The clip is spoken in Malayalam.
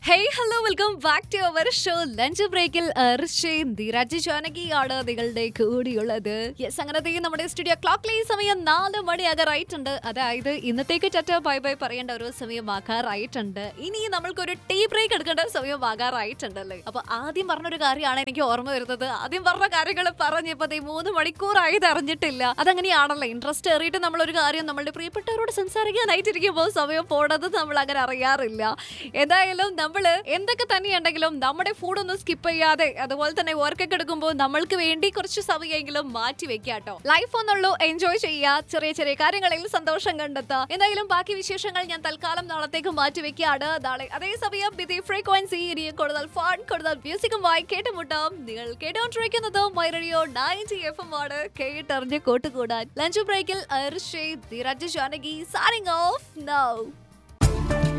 hey hello welcome back to our show lunch ബ്രേക്കിൽ അർഷയും ധീരാജ് ജാനകിയാണ് നിങ്ങളുടെ കൂടിയുള്ളത് യെസ് അങ്ങനെ നമ്മുടെ സ്റ്റുഡിയോ ക്ലോക്കിലെ ഈ സമയം നാല് മണിയാകാറായിട്ടുണ്ട് അതായത് ഇന്നത്തേക്ക് ചറ്റ ബൈ ബൈ പറയേണ്ട ഒരു സമയമാകാറായിട്ടുണ്ട് ഇനി നമ്മൾക്കൊരു ടീ ബ്രേക്ക് എടുക്കേണ്ട സമയമാകാറായിട്ടുണ്ടല്ലേ അപ്പൊ ആദ്യം പറഞ്ഞൊരു കാര്യമാണ് എനിക്ക് ഓർമ്മ വരുന്നത് ആദ്യം പറഞ്ഞ കാര്യങ്ങൾ പറഞ്ഞപ്പോ ദേ മൂന്ന് മണിക്കൂറായത് അറിഞ്ഞിട്ടില്ല അതങ്ങനെയാണല്ലോ ഇൻട്രസ്റ്റ് ഏറിയിട്ട് നമ്മളൊരു കാര്യം നമ്മളുടെ പ്രിയപ്പെട്ടവരോട് സംസാരിക്കാനായിട്ടിരിക്കുമ്പോൾ സമയം പോണത് നമ്മൾ അങ്ങനെ അറിയാറില്ല ഏതായാലും നമ്മൾ എന്തൊക്കെ തന്നെയുണ്ടെങ്കിലും നമ്മുടെ ഫുഡ് ഒന്നും സ്കിപ്പ് ചെയ്യാതെ അതുപോലെ തന്നെ വർക്കൊക്കെ എടുക്കുമ്പോൾ നമ്മൾക്ക് വേണ്ടി കുറച്ച് സമയമെങ്കിലും മാറ്റി വെക്കാട്ടോ ലൈഫ് ഒന്നുള്ളൂ എൻജോയ് ചെയ്യുക ചെറിയ ചെറിയ കാര്യങ്ങളിൽ സന്തോഷം കണ്ടെത്തുക എന്തായാലും ബാക്കി വിശേഷങ്ങൾ ഞാൻ തൽക്കാലം നാളത്തേക്ക് മാറ്റി വെക്കുകയാണ് നാളെ അതേസമയം ബിതി ഫ്രീക്വൻസി ഇനി കൂടുതൽ ഫൺ കൂടുതൽ മ്യൂസിക്കുമായി കേട്ടുമുട്ടാം നിങ്ങൾ കേട്ടോണ്ടിരിക്കുന്നത് my radio ninety F M ആണ് കേട്ടറിഞ്ഞ് കൂട്ടുകൂടാൻ ലഞ്ച് ബ്രേക്കിൽ Arsha Dheeraj Janaki signing off now